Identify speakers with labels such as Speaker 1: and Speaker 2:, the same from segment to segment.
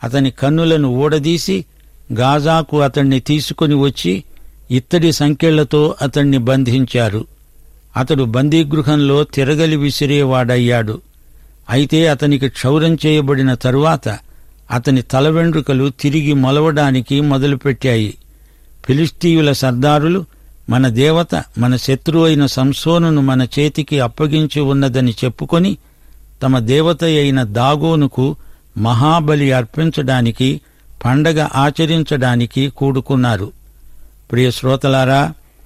Speaker 1: అతని కన్నులను ఊడదీసి గాజాకు అతణ్ణి తీసుకొని వచ్చి ఇత్తడి సంకెళ్లతో అతణ్ణి బంధించారు అతడు బందీగృహంలో తిరగలి విసిరేవాడయ్యాడు అయితే అతనికి క్షౌరం చేయబడిన తరువాత అతని తల వెండ్రుకలు తిరిగి మొలవడానికి మొదలుపెట్టాయి ఫిలిస్తీయుల సర్దారులు మన దేవత మన శత్రువు అయిన సంసోనును మన చేతికి అప్పగించి ఉన్నదని చెప్పుకొని తమ దేవత అయిన దాగోనుకు మహాబలి అర్పించడానికి పండగ ఆచరించడానికి కూడుకున్నారు ప్రియ శ్రోతలారా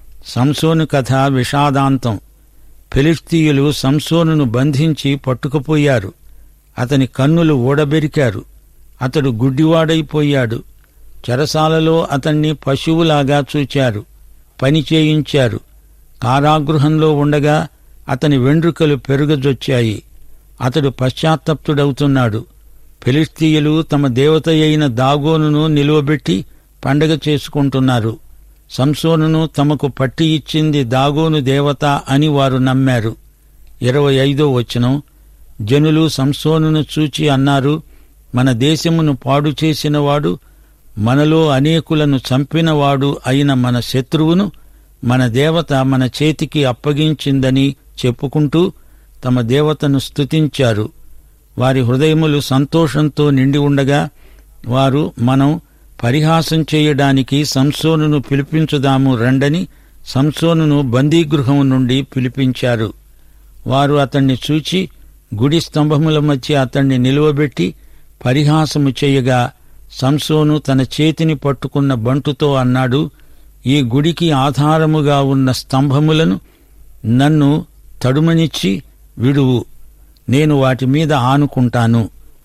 Speaker 1: సంసోను కథ విషాదాంతం ఫిలిస్తీయులు సంసోనును బంధించి పట్టుకుపోయారు అతని కన్నులు ఊడబెరికారు అతడు గుడ్డివాడైపోయాడు చెరసాలలో అతన్ని పశువులాగా చూచారు పని చేయించారు కారాగృహంలో ఉండగా అతని వెండ్రుకలు పెరుగజొచ్చాయి అతడు పశ్చాత్తప్తుడవుతున్నాడు ఫిలిస్తీయులు తమ దేవత అయిన దాగోనును నిలువబెట్టి పండగ చేసుకుంటున్నారు సంసోనును తమకు పట్టి ఇచ్చింది దాగోను దేవత అని వారు నమ్మారు ఇరవై ఐదో వచనం జనులు సంసోనును చూచి అన్నారు మన దేశమును పాడు చేసినవాడు మనలో అనేకులను చంపినవాడు అయిన మన శత్రువును మన దేవత మన చేతికి అప్పగించిందని చెప్పుకుంటూ తమ దేవతను స్తుతించారు వారి హృదయములు సంతోషంతో నిండి ఉండగా వారు మనం పరిహాసం చేయడానికి సంసోనును పిలిపించుదాము రండని సంసోనును బందీగృహం నుండి పిలిపించారు వారు అతణ్ణి చూచి గుడి స్తంభముల మధ్య అతణ్ణి నిలువబెట్టి పరిహాసము చేయగా సంసోను తన చేతిని పట్టుకున్న బంటుతో అన్నాడు ఈ గుడికి ఆధారముగా ఉన్న స్తంభములను నన్ను తడుమనిచ్చి విడువు నేను వాటి మీద ఆనుకుంటాను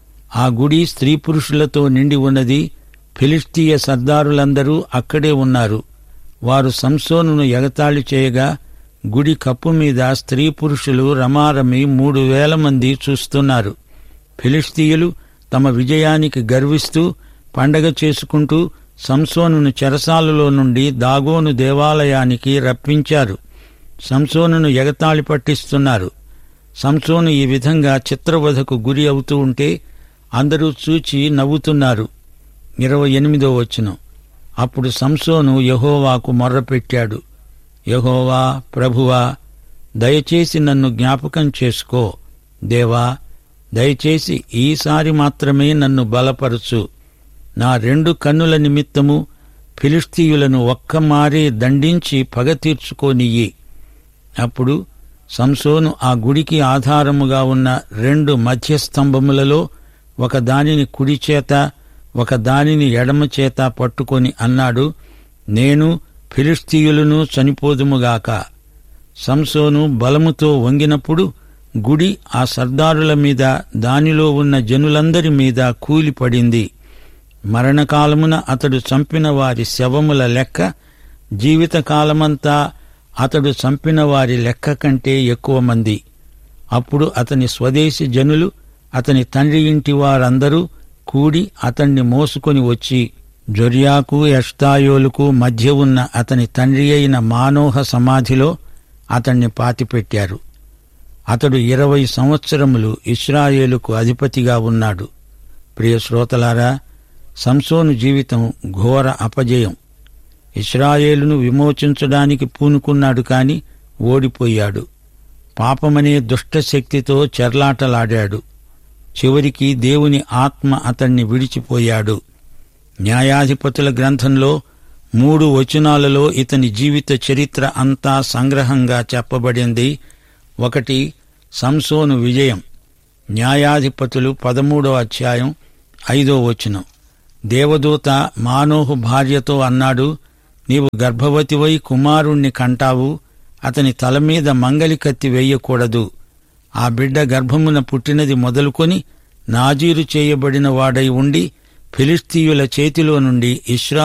Speaker 1: ఆ గుడి స్త్రీ పురుషులతో నిండి ఉన్నది ఫిలిస్తీయ సర్దారులందరూ అక్కడే ఉన్నారు వారు సంసోనును ఎగతాళి చేయగా గుడి కప్పు మీద స్త్రీ పురుషులు రమారమి మూడు వేల మంది చూస్తున్నారు ఫిలిస్తీయులు తమ విజయానికి గర్విస్తూ పండగ చేసుకుంటూ సంసోనును చెరసాలలో నుండి దాగోను దేవాలయానికి రప్పించారు సంసోనును ఎగతాళి పట్టిస్తున్నారు సంసోను ఈ విధంగా చిత్రవధకు గురి అవుతూ ఉంటే అందరూ చూచి నవ్వుతున్నారు ఇరవై ఎనిమిదో వచనం అప్పుడు సంసోను యహోవాకు మొర్రపెట్టాడు యహోవా ప్రభువా దయచేసి నన్ను జ్ఞాపకం చేసుకో దేవా దయచేసి ఈసారి మాత్రమే నన్ను బలపరచు నా రెండు కన్నుల నిమిత్తము ఫిలిస్తీయులను ఒక్కమారే దండించి పగ తీర్చుకోనియ్యి అప్పుడు సంసోను ఆ గుడికి ఆధారముగా ఉన్న రెండు మధ్యస్తంభములలో ఒక దానిని కుడి చేత ఒక దానిని ఎడమ చేత పట్టుకొని అన్నాడు నేను ఫిలిస్తీయులను చనిపోదుముగాక సంసోను బలముతో వంగినప్పుడు గుడి ఆ సర్దారుల మీద దానిలో ఉన్న జనులందరి మీద కూలిపడింది మరణకాలమున అతడు చంపిన వారి శవముల లెక్క జీవితకాలమంతా అతడు చంపిన వారి లెక్క కంటే ఎక్కువ మంది అప్పుడు అతని స్వదేశీ జనులు అతని తండ్రి ఇంటి వారందరూ కూడి అతణ్ణి మోసుకొని వచ్చి జొర్యాకు ఎష్తాయోలుకు మధ్య ఉన్న అతని తండ్రి అయిన మానోహ సమాధిలో అతణ్ణి పాతిపెట్టారు అతడు ఇరవై సంవత్సరములు ఇస్రాయేలుకు అధిపతిగా ఉన్నాడు ప్రియ శ్రోతలారా సంసోను జీవితం ఘోర అపజయం ఇస్రాయేలును విమోచించడానికి పూనుకున్నాడు కాని ఓడిపోయాడు పాపమనే దుష్టశక్తితో చెర్లాటలాడాడు చివరికి దేవుని ఆత్మ అతన్ని విడిచిపోయాడు న్యాయాధిపతుల గ్రంథంలో మూడు వచనాలలో ఇతని జీవిత చరిత్ర అంతా సంగ్రహంగా చెప్పబడింది ఒకటి సంసోను విజయం న్యాయాధిపతులు పదమూడో అధ్యాయం ఐదో వచనం దేవదూత మానోహు భార్యతో అన్నాడు నీవు గర్భవతివై కుమారుణ్ణి కంటావు అతని తల మీద మంగలి కత్తి వేయకూడదు ఆ బిడ్డ గర్భమున పుట్టినది మొదలుకొని నాజీరు చేయబడిన వాడై ఉండి ఫిలిస్తీయుల చేతిలో నుండి ఇస్రా